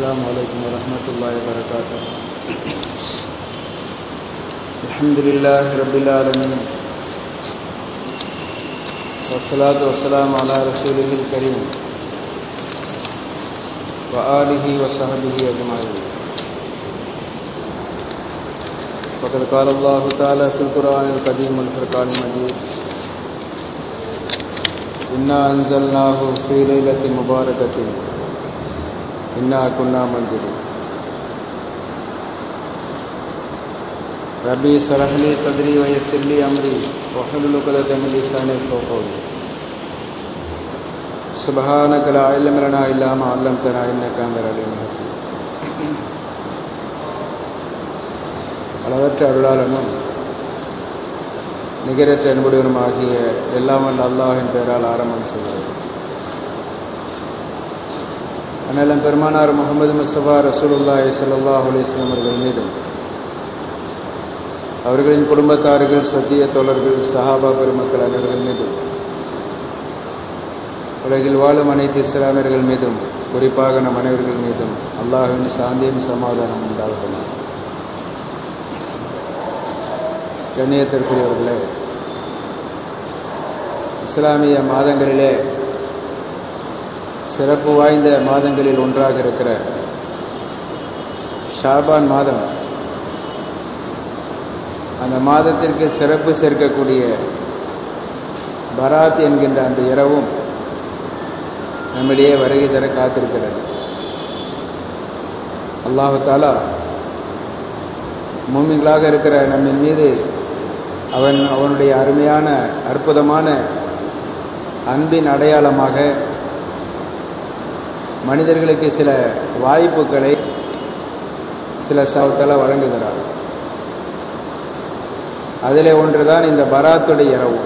السلام عليكم ورحمة الله وبركاته الحمد لله رب العالمين والصلاة والسلام على رسوله الكريم وآله وصحبه أجمعين فقد قال الله تعالى في القرآن القديم والفرقان المجيد إنا أنزلناه في ليلة مباركة إنا كنا منذرين ربي اشرح لي صدري ويسر لي أمري واحلل عقدة من لساني يفقهوا قولي سبحانك لا علم لنا إلا ما علمتنا إنك أنت العليم الحكيم அளவற்ற அருளாளனும் நிகரற்ற அன்புடையனுமாகிய எல்லாம் வல்ல அல்லாஹின் பெயரால் ஆரம்பம் செய்வது அண்ணலம் பெருமானார் முகமது முஸ்தபா ரசூலுல்லாஹி ஸல்லல்லாஹு அலைஹி வஸல்லம் அவர்கள் மீதும் அவர்களின் குடும்பத்தார்கள் சத்திய தோழர்கள் சஹாபா பெருமக்கள் அனைவர்கள் மீதும் உலகில் வாழும் அனைத்து இஸ்லாமியர்கள் மீதும் குறிப்பாக நம் அனைவர்கள் மீதும் அல்லாஹின் சாந்தியும் சமாதானம் உண்டாகட்டும் கண்ணியத்திற்குரியவர்களே இஸ்லாமிய மாதங்களிலே சிறப்பு வாய்ந்த மாதங்களில் ஒன்றாக இருக்கிற ஷாபான் மாதம் அந்த மாதத்திற்கு சிறப்பு சேர்க்கக்கூடிய பராத் என்கின்ற அந்த இரவும் நம்மிடையே வருகை தர காத்திருக்கிறது அல்லாஹு தாலா மூமிங்களாக இருக்கிற நம்மின் மீது அவன் அவனுடைய அருமையான அற்புதமான அன்பின் அடையாளமாக மனிதர்களுக்கு சில வாய்ப்புகளை சில சவத்தில் வழங்குகிறார் அதிலே ஒன்றுதான் இந்த பராத்துடைய இரவு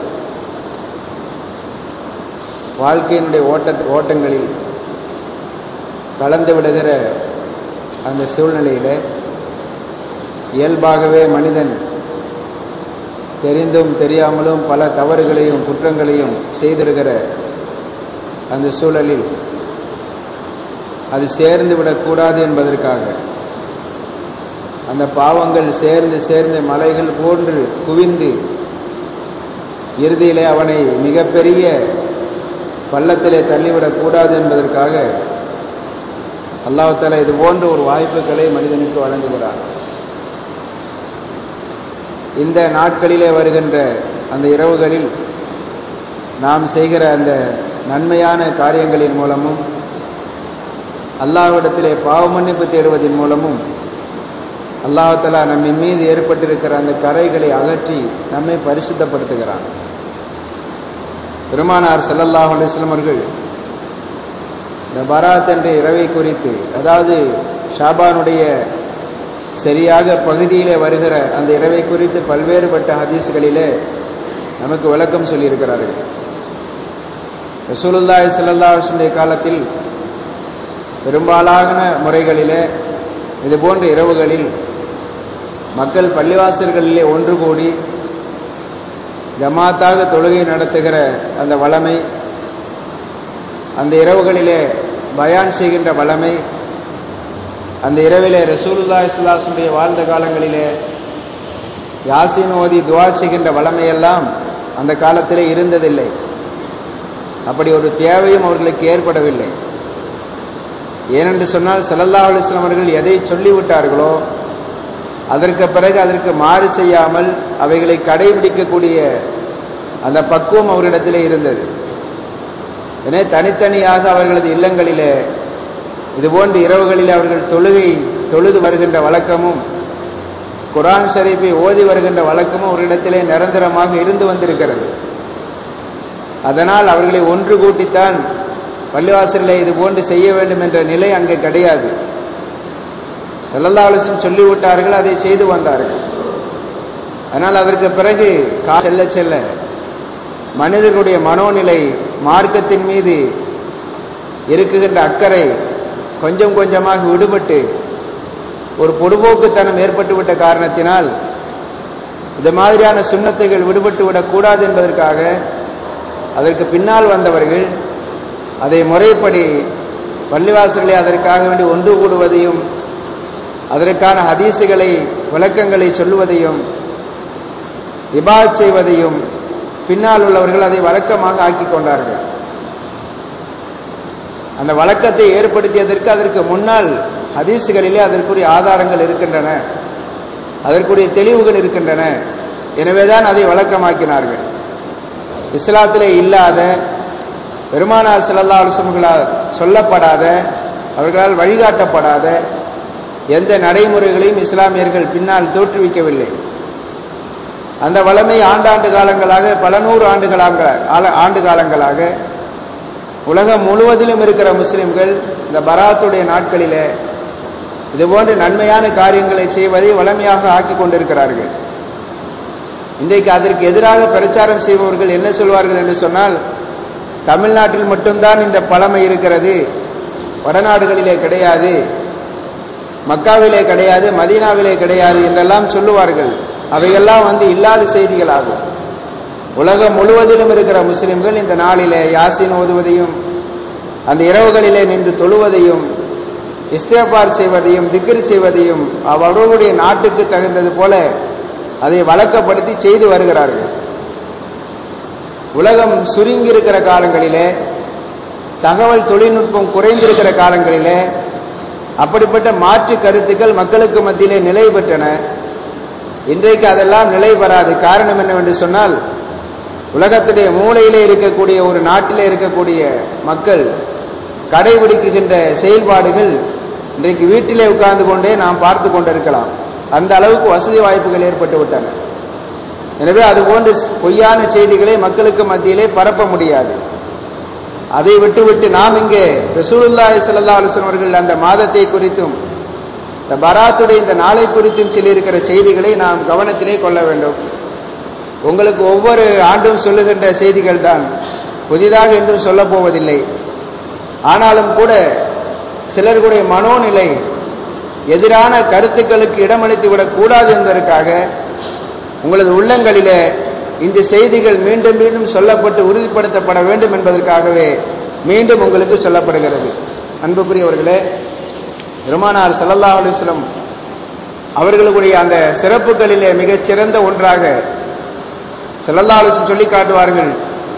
வாழ்க்கையினுடைய ஓட்ட ஓட்டங்களில் கலந்து விடுகிற அந்த சூழ்நிலையில் இயல்பாகவே மனிதன் தெரிந்தும் தெரியாமலும் பல தவறுகளையும் குற்றங்களையும் செய்திருக்கிற அந்த சூழலில் அது சேர்ந்து விடக்கூடாது என்பதற்காக அந்த பாவங்கள் சேர்ந்து சேர்ந்து மலைகள் போன்று குவிந்து இறுதியிலே அவனை மிகப்பெரிய பள்ளத்திலே தள்ளிவிடக்கூடாது என்பதற்காக அல்லாஹால இது போன்ற ஒரு வாய்ப்புகளை மனிதனுக்கு வழங்குகிறார் இந்த நாட்களிலே வருகின்ற அந்த இரவுகளில் நாம் செய்கிற அந்த நன்மையான காரியங்களின் மூலமும் அல்லாஹ்விடத்திலே பாவ மன்னிப்பு தேடுவதன் மூலமும் அல்லாஹலா நம்மின் மீது ஏற்பட்டிருக்கிற அந்த கரைகளை அகற்றி நம்மை பரிசுத்தப்படுத்துகிறான் பெருமானார் சல்லல்லாஹ் அலிஸ்லம் அவர்கள் இந்த பராத் என்ற இரவை குறித்து அதாவது ஷாபானுடைய சரியாக பகுதியிலே வருகிற அந்த இரவை குறித்து பல்வேறுபட்ட ஹதீஸ்களிலே நமக்கு விளக்கம் சொல்லியிருக்கிறார்கள் ரசூலுல்லாய் சல்லாஹுடைய காலத்தில் பெரும்பாலான முறைகளிலே இது போன்ற இரவுகளில் மக்கள் பள்ளிவாசல்களிலே ஒன்று கூடி ஜமாத்தாக தொழுகை நடத்துகிற அந்த வளமை அந்த இரவுகளிலே பயான் செய்கின்ற வளமை அந்த இரவிலே ரசூலுல்லா இஸ்லாசுடைய வாழ்ந்த காலங்களிலே யாசின் ஓதி துவா செய்கின்ற வளமையெல்லாம் அந்த காலத்திலே இருந்ததில்லை அப்படி ஒரு தேவையும் அவர்களுக்கு ஏற்படவில்லை ஏனென்று சொன்னால் சல்லல்லா அலிஸ்லாம் அவர்கள் எதை சொல்லிவிட்டார்களோ அதற்கு பிறகு அதற்கு மாறு செய்யாமல் அவைகளை கடைபிடிக்கக்கூடிய அந்த பக்குவம் அவரிடத்திலே இருந்தது எனவே தனித்தனியாக அவர்களது இல்லங்களிலே இதுபோன்ற இரவுகளில் அவர்கள் தொழுகை தொழுது வருகின்ற வழக்கமும் குரான் ஷரீஃபை ஓதி வருகின்ற வழக்கமும் ஒரு இடத்திலே நிரந்தரமாக இருந்து வந்திருக்கிறது அதனால் அவர்களை ஒன்று கூட்டித்தான் பள்ளிவாசலில் இது போன்று செய்ய வேண்டும் என்ற நிலை அங்கே கிடையாது செல்லல்லாவலிசம் சொல்லிவிட்டார்கள் அதை செய்து வந்தார்கள் ஆனால் அதற்கு பிறகு கா செல்ல செல்ல மனிதர்களுடைய மனோநிலை மார்க்கத்தின் மீது இருக்குகின்ற அக்கறை கொஞ்சம் கொஞ்சமாக விடுபட்டு ஒரு பொடுபோக்குத்தனம் ஏற்பட்டுவிட்ட காரணத்தினால் இந்த மாதிரியான சுண்ணத்தைகள் விடுபட்டு விடக்கூடாது என்பதற்காக அதற்கு பின்னால் வந்தவர்கள் அதை முறைப்படி பள்ளிவாசல்களை அதற்காக வேண்டி ஒன்று கூடுவதையும் அதற்கான ஹதீசுகளை விளக்கங்களை சொல்லுவதையும் இபாத் செய்வதையும் பின்னால் உள்ளவர்கள் அதை வழக்கமாக ஆக்கிக் கொண்டார்கள் அந்த வழக்கத்தை ஏற்படுத்தியதற்கு அதற்கு முன்னால் ஹதீசுகளிலே அதற்குரிய ஆதாரங்கள் இருக்கின்றன அதற்குரிய தெளிவுகள் இருக்கின்றன எனவேதான் அதை வழக்கமாக்கினார்கள் இஸ்லாத்திலே இல்லாத பெருமானார் செல்லல்லா அலுவலர்களால் சொல்லப்படாத அவர்களால் வழிகாட்டப்படாத எந்த நடைமுறைகளையும் இஸ்லாமியர்கள் பின்னால் தோற்றுவிக்கவில்லை அந்த வளமை ஆண்டாண்டு காலங்களாக பல நூறு ஆண்டுகளாக ஆண்டு காலங்களாக உலகம் முழுவதிலும் இருக்கிற முஸ்லிம்கள் இந்த பராத்துடைய நாட்களிலே இதுபோன்ற நன்மையான காரியங்களை செய்வதை வளமையாக ஆக்கி கொண்டிருக்கிறார்கள் இன்றைக்கு அதற்கு எதிராக பிரச்சாரம் செய்பவர்கள் என்ன சொல்வார்கள் என்று சொன்னால் தமிழ்நாட்டில் மட்டும்தான் இந்த பழமை இருக்கிறது வடநாடுகளிலே கிடையாது மக்காவிலே கிடையாது மதீனாவிலே கிடையாது என்றெல்லாம் சொல்லுவார்கள் அவையெல்லாம் வந்து இல்லாத செய்திகளாகும் உலகம் முழுவதிலும் இருக்கிற முஸ்லிம்கள் இந்த நாளிலே யாசின் ஓதுவதையும் அந்த இரவுகளிலே நின்று தொழுவதையும் இஸ்தேபார் செய்வதையும் திக்ர் செய்வதையும் அவர்களுடைய நாட்டுக்கு தகுந்தது போல அதை வழக்கப்படுத்தி செய்து வருகிறார்கள் உலகம் சுருங்கி இருக்கிற காலங்களிலே தகவல் தொழில்நுட்பம் குறைந்திருக்கிற காலங்களிலே அப்படிப்பட்ட மாற்று கருத்துக்கள் மக்களுக்கு மத்தியிலே நிலை பெற்றன இன்றைக்கு அதெல்லாம் நிலை பெறாது காரணம் என்னவென்று சொன்னால் உலகத்துடைய மூலையிலே இருக்கக்கூடிய ஒரு நாட்டிலே இருக்கக்கூடிய மக்கள் கடைபிடிக்குகின்ற செயல்பாடுகள் இன்றைக்கு வீட்டிலே உட்கார்ந்து கொண்டே நாம் பார்த்து கொண்டிருக்கலாம் அந்த அளவுக்கு வசதி வாய்ப்புகள் ஏற்பட்டு விட்டன எனவே அதுபோன்று பொய்யான செய்திகளை மக்களுக்கு மத்தியிலே பரப்ப முடியாது அதை விட்டுவிட்டு நாம் இங்கே ரசூலுல்லாஹி ஸல்லல்லாஹு அலைஹி வஸல்லம் அவர்கள் அந்த மாதத்தை குறித்தும் இந்த பராத்துடைய இந்த நாளை குறித்தும் சொல்லியிருக்கிற செய்திகளை நாம் கவனத்திலே கொள்ள வேண்டும் உங்களுக்கு ஒவ்வொரு ஆண்டும் சொல்லுகின்ற செய்திகள் தான் புதிதாக என்றும் சொல்ல போவதில்லை ஆனாலும் கூட சிலர்களுடைய மனோநிலை எதிரான கருத்துக்களுக்கு இடமளித்து விடக்கூடாது என்பதற்காக உங்களது உள்ளங்களிலே இந்த செய்திகள் மீண்டும் மீண்டும் சொல்லப்பட்டு உறுதிப்படுத்தப்பட வேண்டும் என்பதற்காகவே மீண்டும் உங்களுக்கு சொல்லப்படுகிறது அன்புக்குரியவர்களே பெருமானார் சல்லல்லா அலுவலம் அவர்களுடைய அந்த சிறப்புகளிலே மிகச் சிறந்த ஒன்றாக சல்லல்லா அலுவலம் சொல்லி காட்டுவார்கள்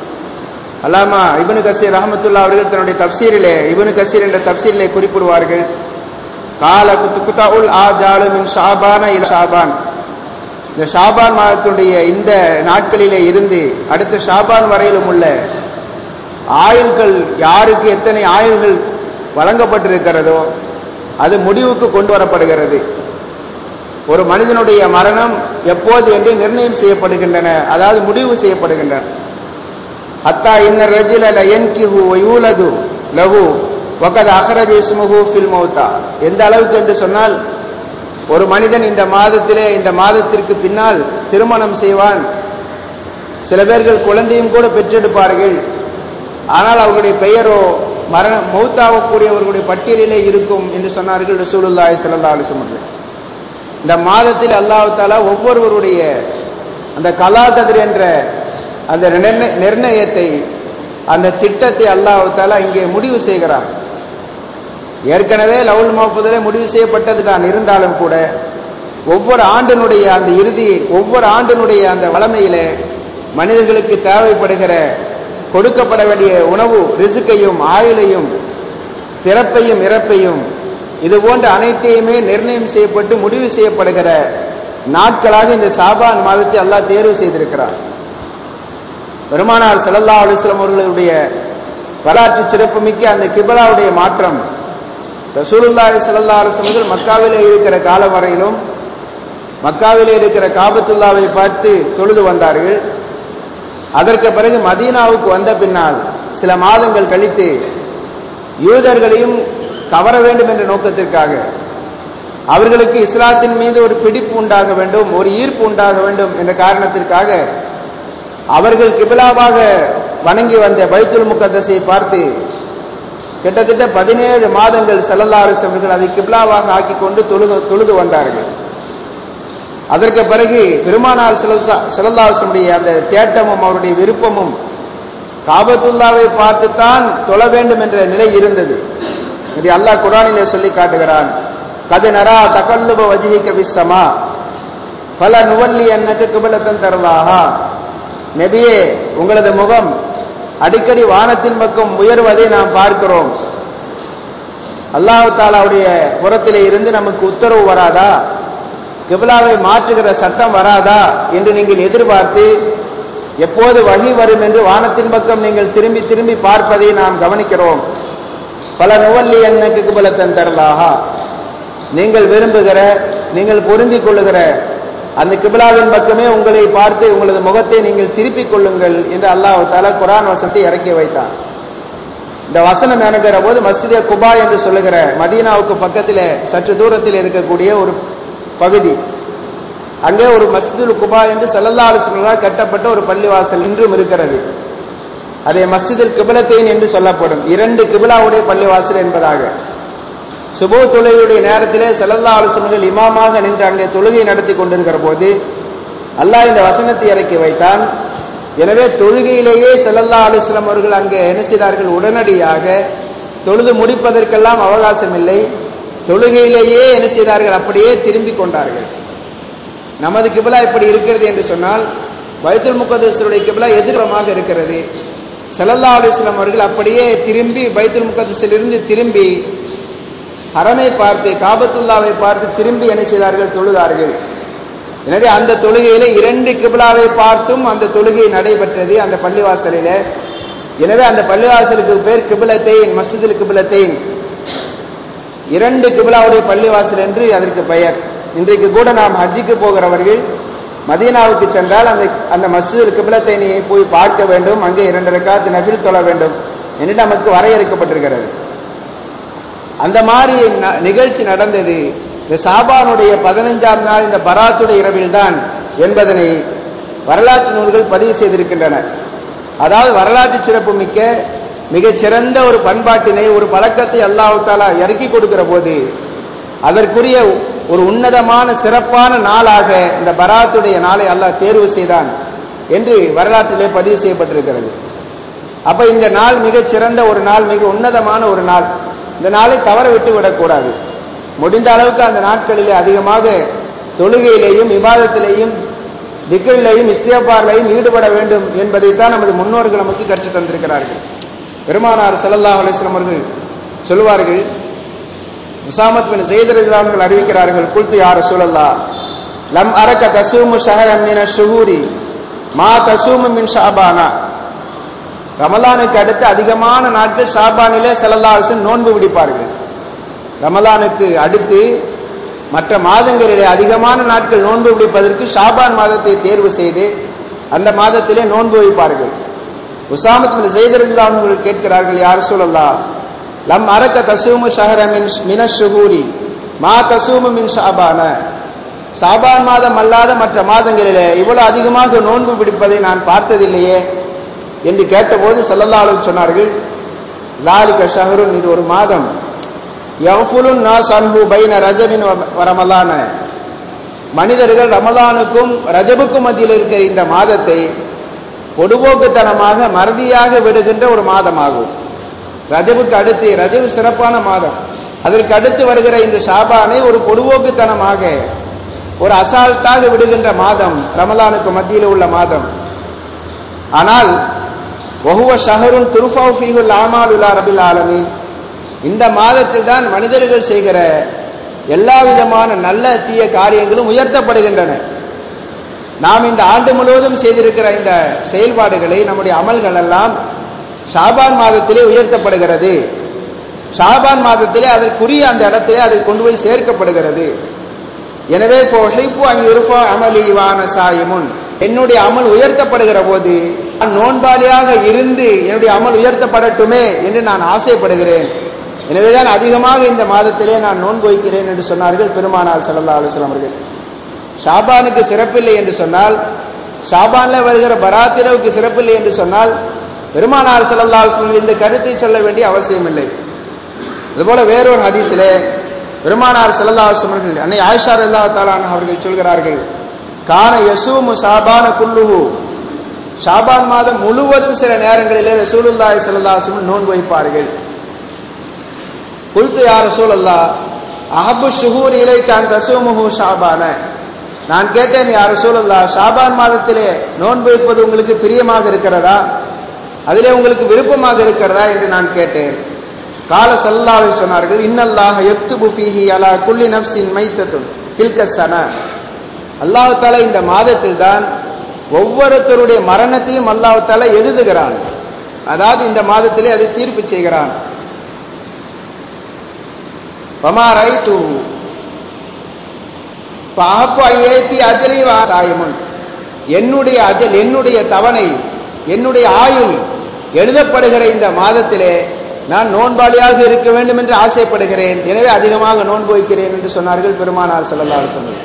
அல்லாமா இபனு கசீர் ரஹமத்துல்லா அவர்கள் தன்னுடைய தப்சீரிலே இபனு கசீர் என்ற தப்சீரிலே குறிப்பிடுவார்கள் கால குத்துகுத்தாவுல் ஆ ஜாலு மின் ஷாபான இல ஷாபான் இந்த ஷாபான் மாதத்துடைய இந்த நாட்களிலே இருந்து அடுத்த ஷாபான் வரையிலும் உள்ள ஆயுள்கள் யாருக்கு எத்தனை ஆயுள்கள் வழங்கப்பட்டிருக்கிறதோ அது முடிவுக்கு கொண்டு வரப்படுகிறது ஒரு மனிதனுடைய மரணம் எப்போது என்று நிர்ணயம் செய்யப்படுகின்றன அதாவது முடிவு செய்யப்படுகின்றன ஹத்தா இன்ன ரஜில லயன்கிஹு வயூலது லஹு வகத் அஹரஜ இஸ்முஹு ஃபில் மௌதா எந்த அளவுக்கு என்று சொன்னால் ஒரு மனிதன் இந்த மாதத்திலே இந்த மாதத்திற்கு பின்னால் திருமணம் செய்வான் சில பேர்கள் குழந்தையும் கூட பெற்றெடுப்பார்கள் ஆனால் அவர்களுடைய பெயரோ மரண மௌத்தாகக்கூடியவர்களுடைய பட்டியலிலே இருக்கும் என்று சொன்னார்கள் ரசூலுல்லாஹி ஸல்லல்லாஹு அலைஹி வஸல்லம் இந்த மாதத்தில் அல்லாஹ் தாலா ஒவ்வொருவருடைய அந்த கலாகதிர் என்ற அந்த நிர்ணயத்தை அந்த திட்டத்தை அல்லாஹ் தாலா இங்கே முடிவு செய்கிறார் ஏற்கனவே லவுல் மஹபுதிலே முடிவு செய்யப்பட்டது தான் இருந்தாலும் கூட ஒவ்வொரு ஆண்டினுடைய அந்த இறுதி ஒவ்வொரு ஆண்டினுடைய அந்த வளமையிலே மனிதர்களுக்கு தேவைப்படுகிற கொடுக்கப்பட வேண்டிய உணவு ரிசுக்கையும் ஆயுளையும் பிறப்பையும் இறப்பையும் இது போன்ற அனைத்தையுமே நிர்ணயம் செய்யப்பட்டு முடிவு செய்யப்படுகிற நாட்களாக இந்த சாபான் மாதத்தை அல்லாஹ் தேர்வு செய்திருக்கிறார் பெருமானார் சல்லல்லா அலுவலம் அவர்களுடைய வரலாற்று சிறப்புமிக்க அந்த கிபலாவுடைய மாற்றம் ரசூலுல்லாஹி சல்லா அலுவலர்கள் மக்காவிலே இருக்கிற காலம் வரையிலும் மக்காவிலே இருக்கிற காபத்துல்லாவை பார்த்து தொழுது வந்தார்கள் அதற்கு பிறகு மதீனாவுக்கு வந்த பின்னால் சில மாதங்கள் கழித்து யூதர்களையும் கவர வேண்டும் என்ற நோக்கத்திற்காக அவர்களுக்கு இஸ்லாத்தின் மீது ஒரு பிடிப்பு உண்டாக வேண்டும் ஒரு ஈர்ப்பு உண்டாக வேண்டும் என்ற காரணத்திற்காக அவர்கள் கிபிலாவாக வணங்கி வந்த பைத்துல் முகத்தஸை பார்த்து கிட்டத்தட்ட பதினேழு மாதங்கள் செல்லல்லாறு அவர்கள் அதை கிப்லாவாக ஆக்கி கொண்டு தொழுது தொழுது வந்தார்கள் அதற்கு பிறகு பெருமானார் செல்லல்லாசனுடைய அந்த தேட்டமும் அவருடைய விருப்பமும் காபத்துல்லாவை பார்த்துத்தான் தொழ வேண்டும் என்ற நிலை இருந்தது இது அல்லாஹ் குரானிலே சொல்லி காட்டுகிறான் கது நரா தகல்லுப வஜிஹிக விஸ்ஸமா பல நுவல்லி என்னக்கு கிபலத்தன் தருவாகா நபியே உங்களது முகம் அடிக்கடி வானத்தின் பக்கம் உயர்வதை நாம் பார்க்கிறோம் அல்லாஹு தாலாவுடைய புறத்திலே இருந்து நமக்கு உத்தரவு வராதா கிபிலாவை மாற்றுகிற சட்டம் வராதா என்று நீங்கள் எதிர்பார்த்து எப்போது வகி வரும் என்று வானத்தின் பக்கம் நீங்கள் திரும்பி திரும்பி பார்ப்பதை நாம் கவனிக்கிறோம் பல நுவல்லி என்னக்கு கிபலத்தன் தரலாகா நீங்கள் விரும்புகிற நீங்கள் பொருந்திக் கொள்ளுகிற அந்த கிபிலாவின் பக்கமே உங்களை பார்த்து உங்களது முகத்தை நீங்கள் திருப்பிக் கொள்ளுங்கள் என்று அல்லாஹ் தாலா குரான் வசனத்தை இறக்கி வைத்தான் இந்த வசனம் இறங்குற போது மஸ்ஜிதே குபா என்று சொல்லுகிற மதீனாவுக்கு பக்கத்தில் சற்று தூரத்தில் இருக்கக்கூடிய ஒரு பகுதி அங்கே ஒரு மஸ்ஜிதுல் குபா என்று சல்லல்லா அலுவலால் கட்டப்பட்ட ஒரு பள்ளிவாசல் இன்றும் இருக்கிறது அதை மஸ்ஜிதில் கிபிலத்தேன் என்று சொல்லப்படும் இரண்டு கிபிலாவுடைய பள்ளிவாசல் என்பதாக சுபோ தொழுகையுடைய நேரத்திலே செல்லல்லா ஆலோசனைகள் இமாமாக நின்று அங்கே தொழுகை நடத்தி கொண்டிருக்கிற போது அல்லாஹ் இந்த வசனத்தை இறக்கி வைத்தான் எனவே தொழுகையிலேயே செல்லல்லா அலுவலம் அவர்கள் அங்கே என்ன செய்தார்கள் உடனடியாக தொழுது முடிப்பதற்கெல்லாம் அவகாசம் இல்லை தொழுகையிலேயே என்ன செய்தார்கள் அப்படியே திரும்பி கொண்டார்கள் நமது கிபிலா இப்படி இருக்கிறது என்று சொன்னால் வைத்துல் முகதேசருடைய கிபிலா எதிர்பமாக இருக்கிறது செல்லல்லா அலுவலம் அவர்கள் அப்படியே திரும்பி பைத்துல் முகதேசிலிருந்து திரும்பி ஹரமை பார்த்து காபத்துல்லாவை பார்த்து திரும்பி என்ன செய்தார்கள் தொழுதார்கள் எனவே அந்த தொழுகையில இரண்டு கிபிலாவை பார்த்தும் அந்த தொழுகை நடைபெற்றது அந்த பள்ளிவாசலில எனவே அந்த பள்ளிவாசலுக்கு பேர் கிபிலத்தேன் மஸ்ஜிதில் கிபிலத்தேன் இரண்டு கிபிலாவுடைய பள்ளிவாசல் என்று அதற்கு பெயர் இன்றைக்கு கூட நாம் ஹஜ்ஜிக்கு போகிறவர்கள் மதீனாவுக்கு சென்றால் அந்த அந்த மஸ்ஜிதில் கிபிலத்தேனை போய் பார்க்க வேண்டும் அங்கே இரண்டு ரக்காத்து நபில் தொழ வேண்டும் என்று நமக்கு வரையறுக்கப்பட்டிருக்கிறது அந்த மாதிரி நிகழ்ச்சி நடந்தது இந்த சாபானுடைய பதினஞ்சாம் நாள் இந்த பராத்துடைய இரவில் தான் என்பதனை வரலாற்று நூல்கள் பதிவு செய்திருக்கின்றன அதாவது வரலாற்று சிறப்பு மிக்க மிகச்சிறந்த ஒரு பண்பாட்டினை ஒரு பழக்கத்தை அல்லாஹு தாலா இறக்கி கொடுக்கிற போது அதற்குரிய ஒரு உன்னதமான சிறப்பான நாளாக இந்த பராத்துடைய நாளை அல்லாஹ் தேர்வு செய்தான் என்று வரலாற்றிலே பதிவு செய்யப்பட்டிருக்கிறது அப்ப இந்த நாள் மிகச் சிறந்த ஒரு நாள் மிக உன்னதமான ஒரு நாள் இந்த நாளை தவற விட்டு விடக்கூடாது முடிந்த அளவுக்கு அந்த நாட்களிலே அதிகமாக தொழுகையிலேயும் விவாதத்திலேயும் திக்கரிலேயும் இஸ்தியப்பாரிலையும் ஈடுபட வேண்டும் என்பதைத்தான் நமது முன்னோர்கள் நமக்கு கற்றுத் தந்திருக்கிறார்கள் பெருமானார் சல்லல்லா அலிஸ்லாம் அவர்கள் சொல்வார்கள் முசாமத் பின் செய்தர்கள் அறிவிக்கிறார்கள் குல்து யார் சொல்லல்லா லம் அரக்க தசூமு ஷஹரம் மின ஷுஹூரி மா தசூமு மின் ஷாபானா ரமலானுக்கு அடுத்து அதிகமான நாட்கள் ஷாபானிலே சல்லல்லா அலிஸ்லம் நோன்பு பிடிப்பார்கள் ரமலானுக்கு அடுத்து மற்ற மாதங்களிலே அதிகமான நாட்கள் நோன்பு பிடிப்பதற்கு ஷாபான் மாதத்தை தேர்வு செய்து அந்த மாதத்திலே நோன்பு வைப்பார்கள் உசாமத் பின் ஜெய்தரல்லா அவர்கள் கேட்கிறார்கள் யார் சொல்லல்லா லம் அரக்க தசூமு ஷஹர மின் மின ஷுகூரி மா தசூமு மின் ஷாபான சாபான் மாதம் அல்லாத மற்ற மாதங்களிலே இவ்வளவு அதிகமாக நோன்பு பிடிப்பதை நான் பார்த்ததில்லையே என்று கேட்டபோது சல்லல்லாஹு சொன்னார்கள் லாலிக ஷஹருன் இது ஒரு மாதம் யஃபுலுன் நாஸ் அன்ஹு பைன ரஜபின் வ ரமலான மனிதர்கள் ரமலானுக்கும் ரஜபுக்கும் மத்தியில் இருக்கிற இந்த மாதத்தை பொடுபோக்குத்தனமாக மறதியாக விடுகின்ற ஒரு மாதமாகும் ரஜபுக்கு அடுத்து ரஜபு சிறப்பான மாதம் அதற்கு அடுத்து வருகிற இந்த ஷாபானை ஒரு பொடுபோக்குத்தனமாக ஒரு அசால்ட்டாக விடுகின்ற மாதம் ரமலானுக்கு மத்தியில் உள்ள மாதம் ஆனால் ஒஹுவ ஷஹருன் துருஃபாவு ஃபீஹுல் ஆமாலுல்லா ரபில் ஆலமீன் இந்த மாதத்தில் தான் மனிதர்கள் செய்கிற எல்லா விதமான நல்ல தீய காரியங்களும் உயர்த்தப்படுகின்றன நாம் இந்த ஆண்டு முழுவதும் செய்திருக்கிற இந்த செயல்பாடுகளை நம்முடைய அமல்கள் எல்லாம் ஷாபான் மாதத்திலே உயர்த்தப்படுகிறது ஷாபான் மாதத்திலே அதற்குரிய அந்த இடத்திலே அதை கொண்டு போய் சேர்க்கப்படுகிறது எனவே அமலிவான சாயமுன் என்னுடைய அமல் உயர்த்தப்படுகிற போது நான் நோன்பாளியாக இருந்து என்னுடைய அமல் உயர்த்தப்படட்டுமே என்று நான் ஆசைப்படுகிறேன் எனவேதான் அதிகமாக இந்த மாதத்திலே நான் நோன்பு வைக்கிறேன் என்று சொன்னார்கள் பெருமானார் சல்லா அலுவலம் அவர்கள் ஷாபானுக்கு சிறப்பில்லை என்று சொன்னால் ஷாபான்ல வருகிற பராத்திரவுக்கு சிறப்பில்லை என்று சொன்னால் பெருமானார் சல்லா அலுவலம் இந்த கருத்தை சொல்ல வேண்டிய அவசியம் இல்லை அதுபோல வேறொரு ஹதீஸிலே பெருமானார் சல்லா அலுவலம் அன்னை ஆயிஷா அல்லா தாலான் அவர்கள் சொல்கிறார்கள் கான யசூமு ஷாபான குல்லுஹு ஷாபான் மாதம் முழுவதும் சில நேரங்களிலே ரசூலுல்லாய் சல்லா நோன்பு வைப்பார்கள் குல்து யார் ரசூல் அல்லா அஹபு ஷுஹூர் இலை தான் தசுமுஹு ஷாபான நான் கேட்டேன் யார் ரசூல் அல்லா ஷாபான் மாதத்திலே நோன்பு வைப்பது உங்களுக்கு பிரியமாக இருக்கிறதா அதிலே உங்களுக்கு விருப்பமாக இருக்கிறதா என்று நான் கேட்டேன் கால சல்லாவை சொன்னார்கள் இன்னல்லாக எக்துபு ஃபீஹி அலா குல்லி நப்சின் மைத்தத்துன் தில்கஸ்தன அல்லாஹ் தாலா இந்த மாதத்தில் தான் ஒவ்வொருத்தருடைய மரணத்தையும் அல்லாஹ் தாலா எழுதுகிறான் அதாவது இந்த மாதத்திலே அதை தீர்ப்பு செய்கிறான் வமா ரைத்து பாப்பு ஐயேத்தி அஜலி சாயமுன் என்னுடைய அஜல் என்னுடைய தவணை என்னுடைய ஆயுள் எழுதப்படுகிற இந்த மாதத்திலே நான் நோன்பாளியாக இருக்க வேண்டும் என்று ஆசைப்படுகிறேன் எனவே அதிகமாக நோன்பு வைக்கிறேன் என்று சொன்னார்கள் பெருமானார் செல்லல்லாறு சொன்னார்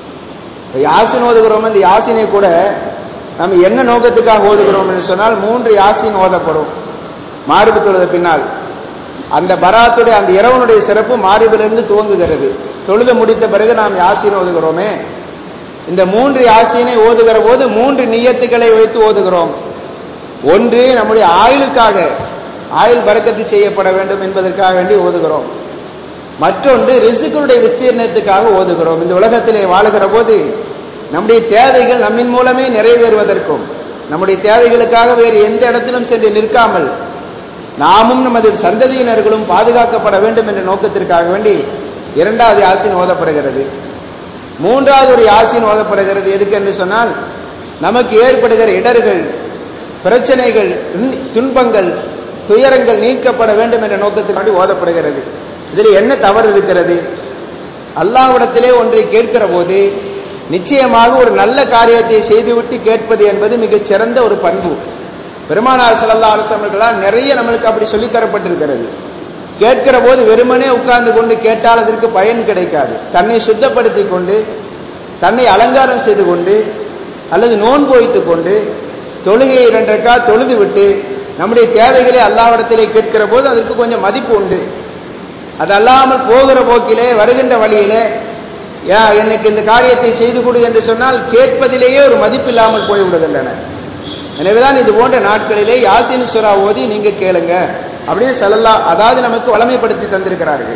யாசின் ஓதுகிறோம் இந்த யாசினை கூட நம்ம என்ன நோக்கத்துக்காக ஓதுகிறோம் என்று சொன்னால் மூன்று யாசின் ஓதப்படும் மாறுபு தொழுத பின்னால் அந்த பராத்துடைய அந்த இரவனுடைய சிறப்பு மாரிபிலிருந்து துவங்குகிறது தொழுத முடித்த பிறகு நாம் யாசின் ஓதுகிறோமே இந்த மூன்று யாசினை ஓதுகிற போது மூன்று நியத்துக்களை வைத்து ஓதுகிறோம் ஒன்று நம்முடைய ஆயுளுக்காக ஆயுள் பறக்கத்து செய்யப்பட வேண்டும் என்பதற்காக வேண்டி ஓதுகிறோம் மற்றொன்று ரிசுக்களுடைய விஸ்தீர்ணத்துக்காக ஓதுகிறோம் இந்த உலகத்திலே வாழுகிற போது நம்முடைய தேவைகள் நம்மின் மூலமே நிறைவேறுவதற்கும் நம்முடைய தேவைகளுக்காக வேறு எந்த இடத்திலும் சென்று நிற்காமல் நாமும் நமது சந்ததியினர்களும் பாதுகாக்கப்பட வேண்டும் என்ற நோக்கத்திற்காக வேண்டி இரண்டாவது யாசின் ஓதப்படுகிறது மூன்றாவது ஒரு யாசின் ஓதப்படுகிறது எதுக்கு என்று சொன்னால் நமக்கு ஏற்படுகிற இடர்கள் பிரச்சனைகள் துன்பங்கள் துயரங்கள் நீக்கப்பட வேண்டும் என்ற நோக்கத்திற்காண்டி ஓதப்படுகிறது இதில் என்ன தவறு இருக்கிறது அல்லாவிடத்திலே ஒன்றை கேட்கிற போது நிச்சயமாக ஒரு நல்ல காரியத்தை செய்துவிட்டு கேட்பது என்பது மிகச் சிறந்த ஒரு பண்பு பெருமானார் சல்லா அரசர்களால் நிறைய நம்மளுக்கு அப்படி சொல்லித் தரப்பட்டிருக்கிறது கேட்கிற போது வெறுமனே உட்கார்ந்து கொண்டு கேட்டால் அதற்கு பயன் கிடைக்காது தன்னை சுத்தப்படுத்தி கொண்டு தன்னை அலங்காரம் செய்து கொண்டு அல்லது நோன்பு வைத்துக் கொண்டு தொழுகையை இரண்டரைக்கா தொழுது விட்டு நம்முடைய தேவைகளை அல்லாவிடத்திலே கேட்கிற போது அதற்கு கொஞ்சம் மதிப்பு உண்டு அது அல்லாமல் போகிற போக்கிலே வருகின்ற வழியிலே யா எனக்கு இந்த காரியத்தை செய்து கொடு என்று சொன்னால் கேட்பதிலேயே ஒரு மதிப்பு இல்லாமல் போய்விடுகின்றன எனவேதான் இது போன்ற நாட்களிலே யாசின் சுரா ஓதி நீங்க கேளுங்க அப்படின்னு செல்லல்லா அதாவது நமக்கு வளமைப்படுத்தி தந்திருக்கிறார்கள்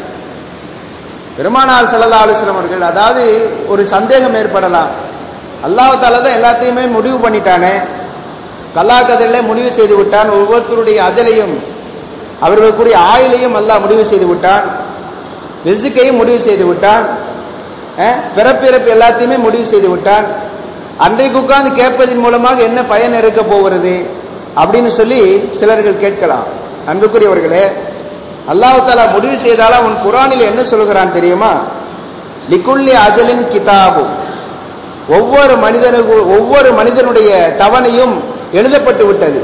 பெருமானார் செல்லல்லா அலுவலம் அவர்கள் அதாவது ஒரு சந்தேகம் ஏற்படலாம் அல்லாஹால தான் எல்லாத்தையுமே முடிவு பண்ணிட்டானே கல்லாக்கதிலே முடிவு செய்து விட்டான் ஒவ்வொருத்தருடைய அஜலையும் அவர்களுக்குரிய ஆயுளையும் அல்லாஹ் முடிவு செய்து விட்டான் ரிசுக்கையும் முடிவு செய்து விட்டான் பிறப்பிறப்பு எல்லாத்தையுமே முடிவு செய்து விட்டான் அன்றைக்கு உட்கார்ந்து கேட்பதன் மூலமாக என்ன பயன் இருக்க போகிறது அப்படின்னு சொல்லி சிலர்கள் கேட்கலாம் அன்புக்குரியவர்களே அல்லாஹு தாலா முடிவு செய்தாலும் அவன் குரானில் என்ன சொல்கிறான் தெரியுமா லிகுல்லி அஜலின் கிதாபு ஒவ்வொரு மனிதனுக்கு ஒவ்வொரு மனிதனுடைய தவணையும் எழுதப்பட்டு விட்டது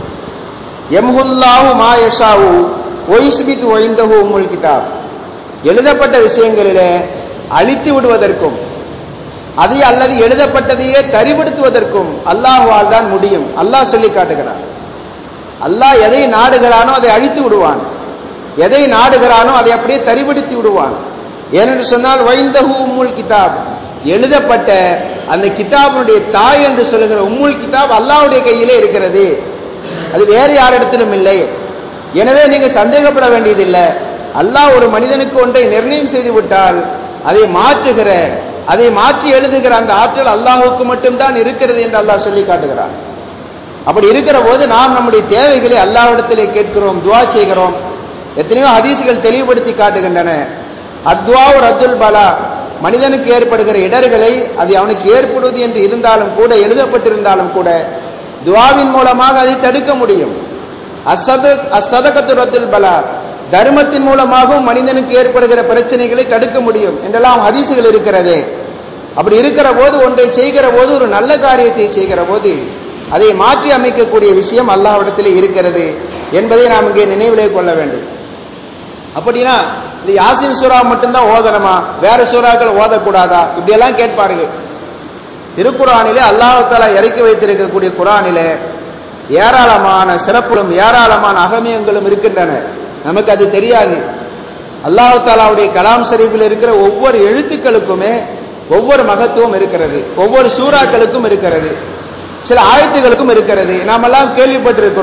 எம்ஹுல்லாஹு மா யஷாவு ஒய்ஸ்பித் ஒய்ந்தஹு உம்முல் கிதாப் எழுதப்பட்ட விஷயங்களிலே அழித்து விடுவதற்கும் அதை அல்லது எழுதப்பட்டதையே தரிபடுத்துவதற்கும் அல்லாஹுவால் தான் முடியும் அல்லாஹ் சொல்லி காட்டுகிறான் அல்லாஹ் எதை நாடுகிறானோ அதை அழித்து விடுவான் எதை நாடுகிறானோ அதை அப்படியே தரிபடுத்தி விடுவான் ஏனென்று சொன்னால் வைந்தஹு உம்முல் கிதாப் எழுதப்பட்ட அந்த கிதாபனுடைய தாய் என்று சொல்லுகிற உம்முல் கிதாப் அல்லாவுடைய கையிலே இருக்கிறது அது வேறு யாரிடத்திலும் இல்லை எனவே நீங்க சந்தேகப்பட வேண்டியதில்லை அல்லாஹ் ஒரு மனிதனுக்கு ஒன்றை நிர்ணயம் செய்து விட்டால் அதை மாற்றுகிற அதை மாற்றி எழுதுகிற அந்த ஆற்றல் அல்லாஹுக்கு மட்டும்தான் இருக்கிறது என்று அல்லாஹ் சொல்லி காட்டுகிறான் அப்படி இருக்கிற போது நாம் நம்முடைய தேவைகளை அல்லாவிடத்திலே கேட்கிறோம் துவா செய்கிறோம் எத்தனையோ ஹதீசுகள் தெளிவுபடுத்தி காட்டுகின்றன அத்வா ஒரு அப்துல் பலா மனிதனுக்கு ஏற்படுகிற இடர்களை அது அவனுக்கு ஏற்படுவது என்று இருந்தாலும் கூட எழுதப்பட்டிருந்தாலும் கூட துவாவின் மூலமாக அதை தடுக்க முடியும் அசத அசதகத்து ரத்துல் பலா தர்மத்தின் மூலமாகவும் மனிதனுக்கு ஏற்படுகிற பிரச்சனைகளை தடுக்க முடியும் என்றெல்லாம் ஹதீசுகள் இருக்கிறது அப்படி இருக்கிற போது ஒன்றை செய்கிற போது ஒரு நல்ல காரியத்தை செய்கிற போது அதை மாற்றி அமைக்கக்கூடிய விஷயம் அல்லாவிடத்தில் இருக்கிறது என்பதை நாம் இங்கே நினைவிலே கொள்ள வேண்டும் அப்படின்னா இந்த யாசின் சூறா மட்டும்தான் ஓதணுமா வேற சூறாக்கள் ஓதக்கூடாதா இப்படியெல்லாம் கேட்பார்கள் திருக்குறானிலே அல்லாஹாலா இறக்கி வைத்திருக்கக்கூடிய குரானிலே ஏராளமான சிறப்புகளும் ஏராளமான அகமியங்களும் இருக்கின்றன நமக்கு அது தெரியாது அல்லாஹு தாலாவுடைய கலாம் ஷரீஃபில் இருக்கிற ஒவ்வொரு எழுத்துக்களுக்குமே ஒவ்வொரு மகத்துவம் இருக்கிறது ஒவ்வொரு சூறாக்களுக்கும் இருக்கிறது சில ஆயத்துகளுக்கும் இருக்கிறது நாமெல்லாம் கேள்விப்பட்டிருக்கிறோம்